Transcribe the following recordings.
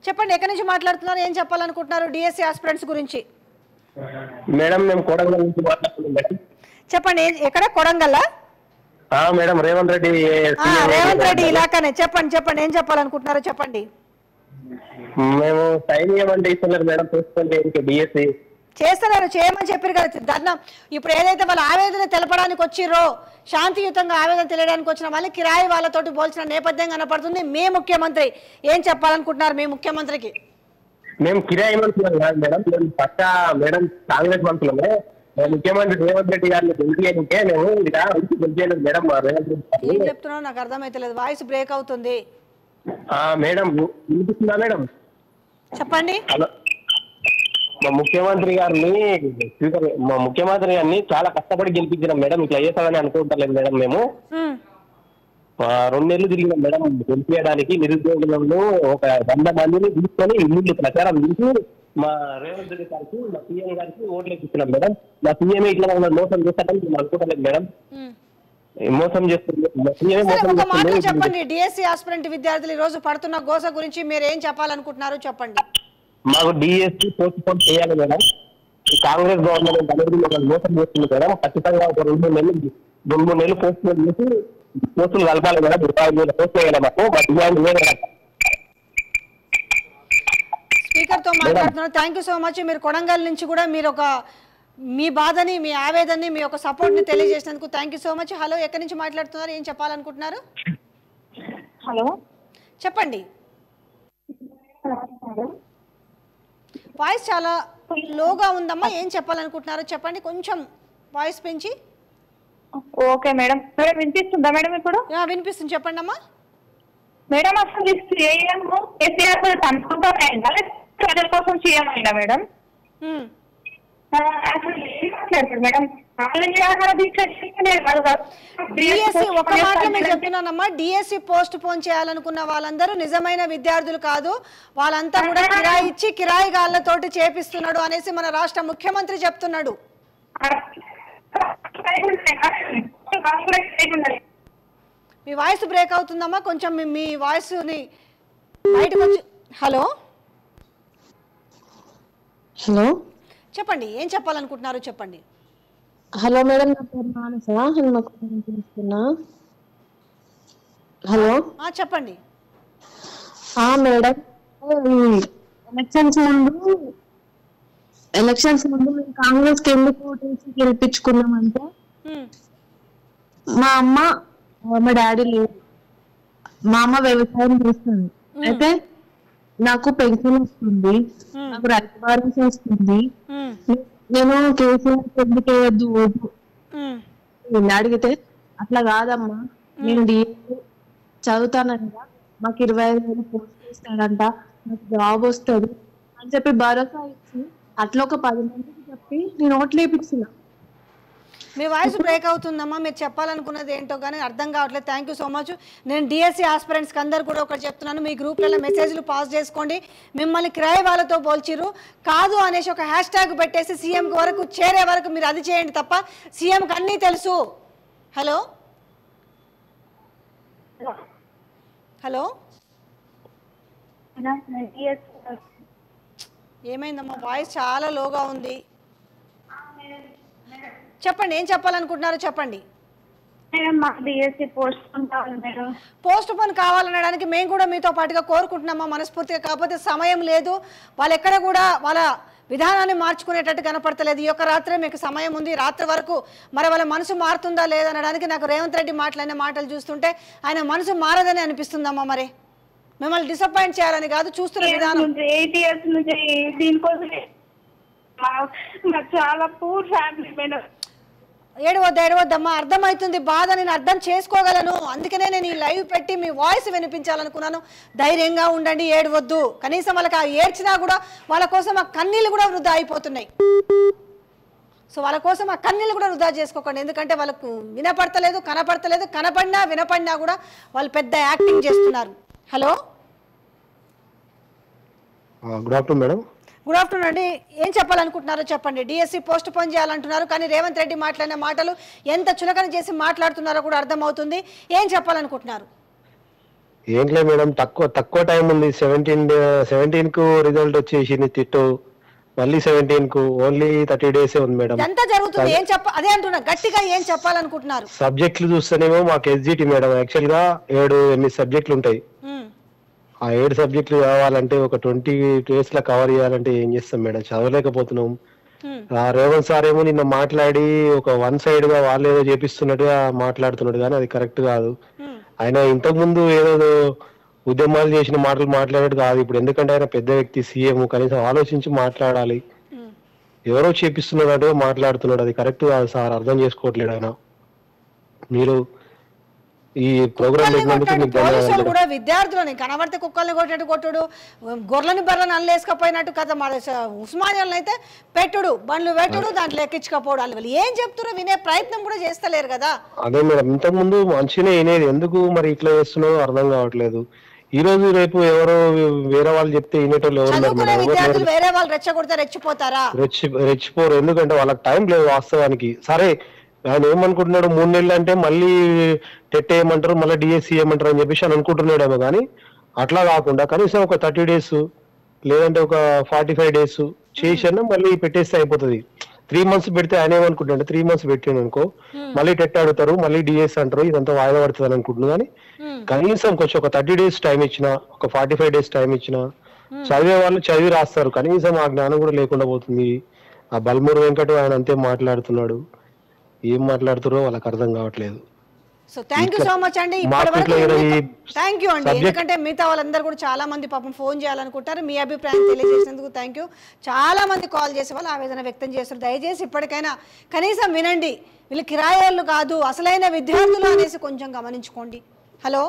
చెప్పండి ఎక్కడి నుంచి మాట్లాడుతున్నారు ఏం చెప్పాలనుకుంటున్నారు డిఎస్సి ఆస్పిరెంట్స్ గురించి మేడం మేము కోడంగల్ నుంచి మాట్లాడుతున్నాం మేడం చెప్పండి ఏం- ఎక్కడ కొడంగల్లా ఆ, మేడం రేవంత్ రెడ్డి ఆ, రేవంత్ రెడ్డి ఇలాకానే చెప్పండి చెప్పండి ఏం చెప్పాలనుకుంటున్నారో చెప్పండి మేము సైన్ చేయమంటే ఇస్తున్నారు మేడం చూసుకోండి ఇంకా డిఎస్సి చేస్తున్నారు చేయమని చెప్పారు కదా ధర్నా ఇప్పుడు ఏదైతే వాళ్ళ ఆవేదన తెలపడానికి వచ్చిర్రో శాంతియుతంగా ఆవేదన తెలియడానికి వచ్చిన వాళ్ళని కిరాయి వాళ్ళతోటి పోల్చిన నేపథ్యం కనపడుతుంది మీ ముఖ్యమంత్రి ఏం చెప్పాలనుకుంటున్నారు మీ ముఖ్యమంత్రికి మేము కిరాయి మనుషులం కాదు మేడం మేము పక్కా మేడం కాంగ్రెస్ మనుషులమే మా ముఖ్యమంత్రి రేవంత్ రెడ్డి గారిని గెలిపియనికే మేము ఇలా వచ్చి గెలిచేయలేదు మేడం మా రేవంత్ రెడ్డి ఏం గారిని. చెప్తున్నావు నాకు అర్థమైతలేదు వాయిస్ బ్రేక్ అవుతుంది ఆ, మేడం వినిపిస్తుందా మేడం చెప్పండి హలో మా ముఖ్యమంత్రి గారిని స్పీకర్ మా ముఖ్యమంత్రి గారిని చాలా కష్టపడి గెలిపించినాం మేడం ఇట్లా చేస్తామని అనుకుంటలేదు మేడం మేము ఉమ్, ఆ, రెండు నెలలు తిరిగినాం మేడం గెలిపించడానికి నిరుద్యోగులను ఒక వంద మందిని తీసుకొని ఇల్లు ప్రచారం చేసి మా రేవంత్ రెడ్డి గారికి మా సీఎం గారికి ఓట్లు ఇస్తున్నాం మేడం మా సీఎం ఇట్లా మమ్మల్ని మోసం చేస్తాడని మేము అనుకుంటలేదు మేడం ఉమ్. మోసం చేస్తుంది మా సీఎం సరే మోసం ఒక మాటలో చేస్తుంది చెప్పండి డిఎస్సి ఆస్పిరెంట్ విద్యార్థులు ఈ రోజు పడుతున్న గోస గురించి మీరు ఏం చెప్పాలనుకుంటున్నారు చెప్పండి మాకు డిఎస్సి పోస్ట్ పోన్ చేయాలి మేడం ఈ కాంగ్రెస్ గవర్నమెంట్ అనేది మమ్మల్ని మోసం చేస్తుంది మేడం ఖచ్చితంగా ఒక రెండు మూడు నెలలు రెండు మూడు నెలలు పోస్ట్ పోన్ చేసి పోస్టులు కలపాలి మేడం ఇరవై ఐదు వేల పోస్ట్ వేయాలి మాకు మా డిమాండ్ వేరే మేడం. స్పీకర్ తో మాట్లాడుతున్నారు థ్యాంక్ యూ సో మచ్ మీరు కొడంగల్ నుంచి కూడా మీరు ఒక మీ బాధని మీ ఆవేదనని మీ యొక్క సపోర్ట్ ని తెలియజేసినందుకు thank you so much hello ఎక్కడి నుంచి మాట్లాడుతున్నారు ఏం చెప్పాలనుకుంటున్నారు హలో చెప్పండి వాయిస్ చాలా లోగా ఉందమ్మా ఏం చెప్పాలనుకుంటున్నారో చెప్పండి కొంచెం వాయిస్ పెంచి ఓకే మేడం మేడం వినిపిస్తుందా మేడం ఇప్పుడు ఆ, వినిపిస్తుంది చెప్పండి అమ్మా మేడం అసలు ఈ సీఎం కేసీఆర్ మీద అనుకుంటామైందా ప్రజల కోసం సీఎం అయినా మేడం ఉమ్. ఆ, అసలు ఏం మాట్లాడతారు మేడం ఆన్లైన్ ఆహార దీక్ష చేస్తేనే కాదు కదా. డిఎస్సి ఒక మాటలో నేను చెప్తున్నానమ్మా డిఎస్సి పోస్ట్ పోన్ చేయాలనుకున్న వాళ్ళందరూ నిజమైన విద్యార్థులు కాదు వాళ్ళంతా కూడా కిరాయి ఇచ్చి కిరాయి గాళ్ళతోటి చేపిస్తున్నాడు అనేసి మన రాష్ట్ర ముఖ్యమంత్రి చెప్తున్నాడు మీ వాయిస్ బ్రేక్ అవుతుందమ్మా కొంచెం మీ- మీ వాయిస్ని బయటకు వచ్చి హలో హలో చెప్పండి ఏం చెప్పాలనుకుంటున్నారు చెప్పండి హలో మేడం నా పేరు మానస హనుమకొండ పిలుస్తున్నా హలో ఆ, చెప్పండి ఆ మేడం ఎలక్షన్స్ ముందు ఎలక్షన్స్ ముందు మేము కాంగ్రెస్ కి ఎందుకు ఓటేసి గెలిపించుకున్నామంటే ఉమ్, మా అమ్మ మా డాడీ లేదు మా అమ్మ వ్యవసాయం చేస్తుంది అయితే నాకు పెన్షన్ వస్తుంది నాకు రైతు భరోసా వస్తుంది ఉమ్, నేను కేసీఆర్ ఎందుకు వేయద్దు ఓటు ఉమ్, నిన్ను అడిగితే అట్లా కాదమ్మా నేను డిఎస్సి చదువుతానంట మాకు ఇరవై ఐదు వేలు పోస్ట్ ఇస్తాడంట నాకు జాబ్ వస్తుంది అని చెప్పి భరోసా ఇచ్చి అట్లా ఒక పది మందికి చెప్పి నేను ఓట్లు వేయించిన మీ వాయిస్ బ్రేక్ అవుతుందమ్మా మీరు చెప్పాలనుకున్నది ఏంటో కానీ అర్థం కావట్లేదు థ్యాంక్ యూ సో మచ్ నేను డిఎస్సి ఆస్పిరెంట్స్కి అందరు కూడా ఒకటి చెప్తున్నాను మీ గ్రూప్లలో మెసేజ్లు పాస్ చేసుకోండి మిమ్మల్ని కిరాయి వాళ్ళతో పోల్చిరు కాదు అనేసి ఒక హ్యాష్ ట్యాగ్ పెట్టేసి సీఎం వరకు చేరే వరకు మీరు అది చేయండి తప్ప సీఎంకి అన్నీ తెలుసు హలో హలో ఏమైందమ్మా వాయిస్ చాలా లోగా ఉంది చెప్పండి ఏం చెప్పాలనుకుంటున్నారో చెప్పండి మేడం మాకు డిఎస్సి పోస్ట్ కావాలి మేడం పోస్ట్ పోన్ కావాలనడానికి మేము కూడా మీతో పాటుగా కోరుకుంటున్నామా మనస్ఫూర్తిగా కాకపోతే సమయం లేదు వాళ్ళు ఎక్కడ కూడా వాళ్ళ విధానాన్ని మార్చుకునేటట్టు కనపడతలేదు ఈ యొక్క రాత్రే మీకు సమయం ఉంది రాత్రి వరకు మరి వాళ్ళ మనసు మారుతుందా లేదనడానికి నాకు రేవంత్ రెడ్డి మాట్లాడిన మాటలు చూస్తుంటే ఆయన మనసు మారదని అనిపిస్తుందమ్మా మరి మిమ్మల్ని డిసప్పాయింట్ చేయాలని కాదు చూస్తున్న విధానం నుంచి ఎయిట్ ఇయర్స్ నుంచి దీనికోసమే మా- మాకు చాలా పూర్ ఫ్యామిలీ మేడం ఏడవద్దు ఏడవద్దమ్మా అర్థమవుతుంది బాధ నేను అర్థం చేసుకోగలను అందుకనే నేను ఈ లైవ్ పెట్టి మీ వాయిస్ వినిపించాలనుకున్నాను ధైర్యంగా ఉండండి ఏడవద్దు కనీసం వాళ్ళకి ఆ ఏడ్చినా కూడా వాళ్ళ కోసం ఆ కన్నీళ్ళు కూడా వృధా అయిపోతున్నాయి సో వాళ్ళ కోసం ఆ కన్నీళ్ళు కూడా వృధా చేసుకోకండి ఎందుకంటే వాళ్ళకు వినపడతలేదు కనపడతలేదు కనపడినా వినపడినా కూడా వాళ్ళు పెద్ద యాక్టింగ్ చేస్తున్నారు hello good afternoon madam good afternoon అండి ఏం చెప్పాలనుకుంటున్నారో చెప్పండి డిఎస్సి పోస్ట్ పోన్ చేయాలంటున్నారు కానీ రేవంత్ రెడ్డి మాట్లాడిన మాటలు ఎంత చులకన చేసి మాట్లాడుతున్నారో కూడా అర్థమవుతుంది ఏం చెప్పాలనుకుంటున్నారు ఏం లేదు మేడం తక్కువ తక్కువ టైం ఉంది సెవెంటీన్ సెవెంటీన్ కు రిజల్ట్ వచ్చేసింది తిట్టు మళ్ళీ సెవెంటీన్ కు ఓన్లీ థర్టీ డేస్ ఉంది మేడం ఎంత జరుగుతుంది ఏం చెప్ప అదే అంటున్నా గట్టిగా ఏం చెప్పాలనుకుంటున్నారు సబ్జెక్టులు చూస్తేనేమో మాకు ఎస్జిటి మేడం యాక్చువల్ గా ఏడు ఎనిమిది సబ్జెక్టులు ఉంటాయి ఉమ్, ఆ ఏడు సబ్జెక్టులు కావాలంటే ఒక ట్వంటీ డేస్ లో కవర్ చేయాలంటే ఏం చేస్తాం మేడం చదవలేకపోతున్నాం ఉమ్, ఆ రేవంత్ సార్ ఏమో నిన్న మాట్లాడి ఒక వన్ సైడ్ గా వాళ్ళు ఏదో చేపిస్తున్నట్టుగా మాట్లాడుతున్నాడు కానీ అది కరెక్ట్ కాదు ఉమ్. ఆయన ఇంతకు ముందు ఏదో ఉద్యమాలు చేసిన మాటలు మాట్లాడేది కాదు ఇప్పుడు ఎందుకంటే ఆయన పెద్ద వ్యక్తి సీఎం కనీసం ఆలోచించి మాట్లాడాలి ఉమ్. ఎవరో చేపిస్తున్నట్టుగా మాట్లాడుతున్నాడు అది కరెక్ట్ కాదు సార్ అర్థం చేసుకోవట్లేడు ఆయన మీరు ఈ ప్రోగ్రామ్ కుక్కల్ని పెట్టినందుకు కొట్టాడు మీకు పోలీసులు ధన్యవాదాలు కూడా విద్యార్థులని కనబడితే కుక్కల్ని కొట్టాడు కొట్టుడు గొర్రెని బర్రెని అల్లేసుకపోయినట్టు కదా మన ఉస్మానియాలను అయితే పెట్టుడు బండ్లు పెట్టుడు దాంట్లో ఎక్కించుకపోవడం వాళ్ళు వీళ్ళు ఏం చెప్తున్నారు వినే ప్రయత్నం కూడా చేస్తలేరు కదా అదే మేడం ఇంతకు ముందు మంచిగానే వినేది ఎందుకు మరి ఇట్లా చేస్తున్నారో అర్థం కావట్లేదు ఈ రోజు రేపు ఎవరో వేరే వాళ్ళు చెప్తే వినేటోళ్ళు ఎవరు ఉన్నారు చదువుకునే మేడం ఎవరు విద్యార్థులు వేరే వాళ్ళు రెచ్చగొడితే రెచ్చిపోతారా రెచ్చి రెచ్చిపోరు ఎందుకంటే వాళ్ళకి టైం లేదు వాస్తవానికి సరే ఆయన ఏమనుకుంటున్నాడు మూడు నెలలు అంటే మళ్ళీ టెట్ వేయమంటారు మళ్ళీ డిఎస్సి వేయమంటారు అని చెప్పేసి అని అనుకుంటున్నాడేమో కానీ అట్లా కాకుండా కనీసం ఒక థర్టీ డేస్ లేదంటే ఒక ఫార్టీ ఫైవ్ డేస్ చేసాను మళ్ళీ పెట్టేస్తే అయిపోతుంది త్రీ మంత్స్ పెడితే ఆయన ఏమనుకుంటాడు త్రీ మంత్స్ పెట్టాను అనుకో మళ్ళీ టెట్ అడుగుతారు మళ్ళీ డిఎస్ అంటారు ఇదంతా వాయిదా పడుతుంది అని అనుకుంటున్నాను కానీ ఉమ్, కనీసం కొంచెం ఒక థర్టీ డేస్ టైం ఇచ్చిన ఒక ఫార్టీ ఫైవ్ డేస్ టైం ఇచ్చిన చదివే వాళ్ళు చదివి రాస్తారు కనీసం ఆ జ్ఞానం కూడా లేకుండా పోతుంది ఆ బల్మూరు వెంకట ఆయన అంతే మాట్లాడుతున్నాడు ఏం మాట్లాడుతున్నారో వాళ్ళకి అర్థం కావట్లేదు so thank you so much అండి మాకు ఇప్పటి ఇట్లా వరకు ఈ థ్యాంక్ యూ అండి subject- ఎందుకంటే మిగతా వాళ్ళందరూ కూడా చాలా మంది పాపం ఫోన్ చేయాలనుకుంటారు మీ అభిప్రాయం తెలియజేసినందుకు థ్యాంక్ యూ చాలా మంది కాల్ చేసే వాళ్ళు ఆవేదన వ్యక్తం చేస్తారు దయచేసి ఇప్పటికైనా కనీసం వినండి వీళ్ళు కిరాయాళ్ళు కాదు అసలైన విద్యార్థులు అనేసి కొంచెం గమనించుకోండి హలో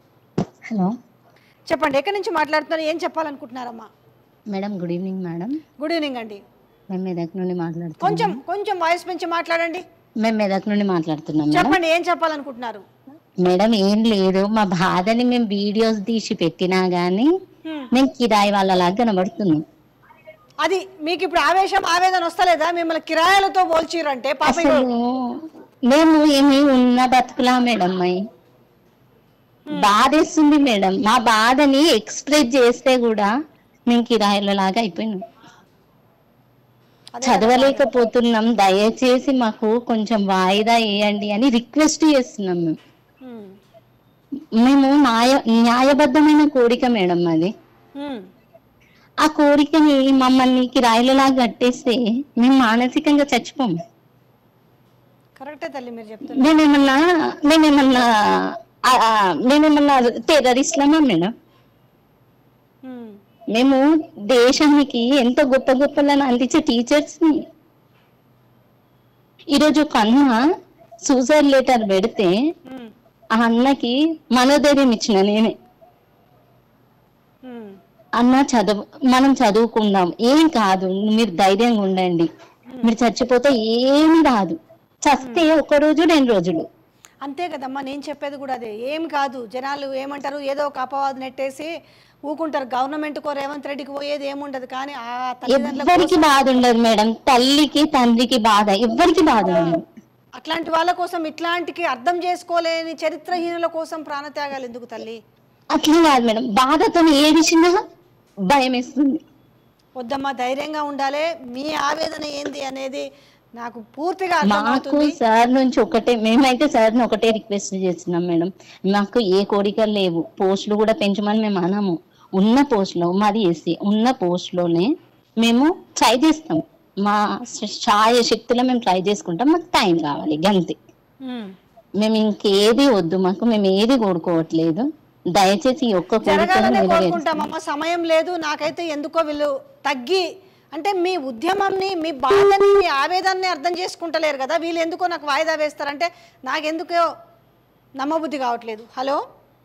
హలో చెప్పండి ఎక్కడి నుంచి మాట్లాడుతున్నారు ఏం చెప్పాలనుకుంటున్నారమ్మా madam good evening madam good evening అండి మేము మెదక్ నుండి మాట్లాడుతున్నాం కొంచెం కొంచెం వాయిస్ పెంచి మాట్లాడండి మేము మెదక్ నుండి మాట్లాడుతున్నాం మేడం చెప్పండి ఏం చెప్పాలనుకుంటున్నారు మేడం ఏం లేదు మా బాధని మేము వీడియోస్ తీసి పెట్టినా గానీ హ్మ్. మేము కిరాయి వాళ్ళలాగా కనబడుతున్నాం అది మీకు ఇప్పుడు ఆవేశం ఆవేదన వస్తలేదా మిమ్మల్ని కిరాయాలతో పోల్చిరంటే పాప అసలు మేము ఏమి ఉన్న బతుకులా మేడం మై బాధేస్తుంది మేడం మా బాధని ఎక్స్ప్రెస్ చేస్తే కూడా మేము కిరాయిలలాగా అయిపోయినాం చదవలేకపోతున్నాం దయచేసి మాకు కొంచెం వాయిదా వేయండి అని రిక్వెస్ట్ చేస్తున్నాం మేము హ్మ్. మేము న్యాయ న్యాయబద్ధమైన కోరిక మేడం అది హ్మ్. ఆ కోరికని మమ్మల్ని కిరాయిలలా కట్టేస్తే మేము మానసికంగా చచ్చిపోము కరెక్టే తల్లి మీరు చెప్తున్నారు మేమేమన్నా మేమేమన్నా ఆ, ఆ, మేమేమన్నా టెర్రరిస్ట్లమా మేడం హ్మ్. మేము దేశానికి ఎంతో గొప్ప గొప్పలను అందించే టీచర్స్ ని ఈరోజు ఒక అన్న సూసైడ్ లెటర్ పెడితే హ్మ్. ఆ అన్నకి మనోధైర్యం ఇచ్చిన నేనే హ్మ్. అన్న చదువు మనం చదువుకుందాం ఏం కాదు మీరు ధైర్యంగా ఉండండి మీరు చచ్చిపోతే ఏమి రాదు చస్తే ఒక రోజు రెండు రోజులు అంతే కదమ్మా నేను చెప్పేది కూడా అదే ఏం కాదు జనాలు ఏమంటారు ఏదో ఒక అపవాదు నెట్టేసి ఊకుంటారు గవర్నమెంట్ కో రేవంత్ రెడ్డికి పోయేది ఏముండదు కానీ ఆ తల్లిదండ్రుల ఎవ్వరికి బాధ ఉండదు మేడం తల్లికి తండ్రికి బాధ ఎవ్వరికి బాధ ఉండదు అట్లాంటి వాళ్ళ కోసం ఇట్లాంటికి అర్థం చేసుకోలేని చరిత్రహీనుల కోసం ప్రాణత్యాగాలు ఎందుకు తల్లి అట్లా కాదు మేడం బాధతో ఏడిచినా భయం వేస్తుంది వద్దమ్మా ధైర్యంగా ఉండాలి మీ ఆవేదన ఏంది అనేది నాకు పూర్తిగా మాకు అర్థమవుతుంది సార్ నుంచి ఒకటే మేమైతే సార్ని ఒకటే రిక్వెస్ట్ చేస్తున్నాం మేడం మాకు ఏ కోరికలు లేవు పోస్టులు కూడా పెంచమని మేము అనము ఉన్న పోస్టులో మాది ఎస్సీ ఉన్న పోస్టులోనే మేము ట్రై చేస్తాం మా ఛాయ శక్తిలో మేము ట్రై చేసుకుంటాం మాకు టైం కావాలి గంతే ఉమ్. మేము ఇంకేది వద్దు మాకు మేము ఏది కోరుకోవట్లేదు దయచేసి ఈ ఒక్క కోరికను జరగాలనే నెరవేర్చండి. కోరుకుంటామమ్మ సమయం లేదు నాకైతే ఎందుకో వీళ్ళు తగ్గి అంటే మీ ఉద్యమంని మీ బాధని మీ ఆవేదనని అర్థం చేసుకుంటలేరు కదా వీళ్ళు ఎందుకో నాకు వాయిదా వేస్తారంటే నాకెందుకో నమ్మబుద్ధి కావట్లేదు హలో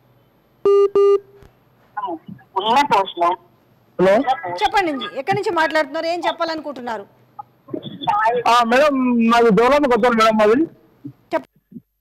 హలో చెప్పండి ఎక్కడి నుంచి మాట్లాడుతున్నారు ఏం చెప్పాలనుకుంటున్నారు ఆ, మేడం మాది దూరం కొత్త మేడం మాది చెప్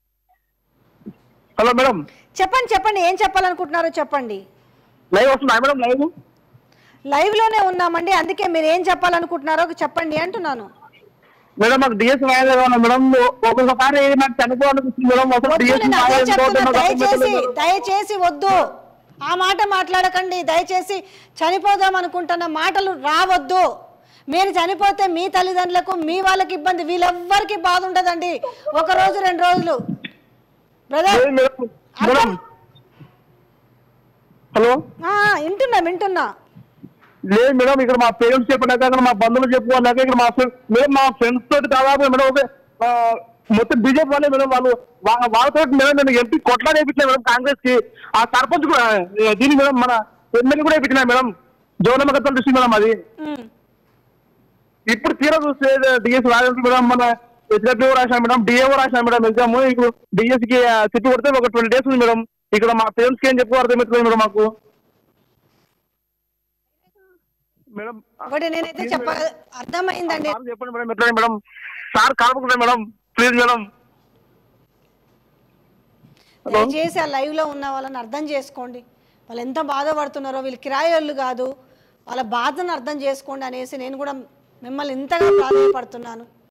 హలో మేడం చెప్పండి చెప్పండి ఏం చెప్పాలనుకుంటున్నారో చెప్పండి లైవ్ వస్తుందా మేడం లైవ్ లైవ్ లోనే ఉన్నామండి అందుకే మీరు ఏం చెప్పాలనుకుంటున్నారో చెప్పండి అంటున్నాను మేడం మాకు డిఎస్ రాయలేదు కదా మేడం ఒక్కొక్కసారి నాకు చనిపోవాలనిపిస్తుంది మేడం అసలు వద్దు, డిఎస్ నేను అదే చెప్తున్నా దయచేసి దయచేసి వద్దు ఆ మాట మాట్లాడకండి దయచేసి చనిపోదాం అనుకుంటున్న మాటలు రావద్దు మీరు చనిపోతే మీ తల్లిదండ్రులకు మీ వాళ్ళకి ఇబ్బంది వీళ్ళెవ్వరికి బాధ ఉండదండి ఒక రోజు రెండు రోజులు బ్రదర్ లేదు మేడం మేడం హలో ఆ, వింటున్నా వింటున్నా లేదు మేడం ఇక్కడ మా పేరెంట్స్ చెప్పినాక ఇక్కడ మా బంధువులు చెప్పుకున్నాక ఇక్కడ మా ఫ్రెండ్స్ మేడం మా ఫ్రెండ్స్ తోటి దాదాపు మేడం ఒక ఆ, మొత్తం బీజేపీ వాళ్ళే మేడం వాళ్ళు వా- వాళ్ళతో మేడం నేను ఎంపీ కొట్లా వేయించిన మేడం కాంగ్రెస్ కి ఆ సర్పంచ్ కూడా ఆ, దీనికి మేడం మన ఎమ్మెల్యే కూడా వేయించిన మేడం జోనమ్మ గతం దృష్టి మేడం అది ఉమ్. ఇప్పుడు తీరా చూస్తే డిఎస్ రాజేంద్ర మేడం మన హెచ్డబ్ల్యూ రాశాను మేడం డిఏఓ రాశాను మేడం ఎగ్జామ్ ఇప్పుడు డిఎస్ కి తిప్పి కొడితే ఒక ట్వంటీ డేస్ ఉంది మేడం ఇక్కడ మా పేరెంట్స్ కి ఏం చెప్పు అర్థమవుతుంది మేడం మాకు మేడం ఒకటి నేనైతే చెప్ప అర్థమైందండి సార్ చెప్పండి మేడం ఎట్లా మేడం సార్ కలపకుండా మేడం ప్లీజ్ మేడం హలో దయచేసి ఆ లైవ్లో ఉన్న వాళ్ళని అర్థం చేసుకోండి వాళ్ళు ఎంత బాధపడుతున్నారో వీళ్ళు కిరాయోళ్ళు కాదు వాళ్ళ బాధను అర్థం చేసుకోండి అనేసి నేను కూడా మిమ్మల్ని ఇంతగా ప్రాధాన్యపడుతున్నాను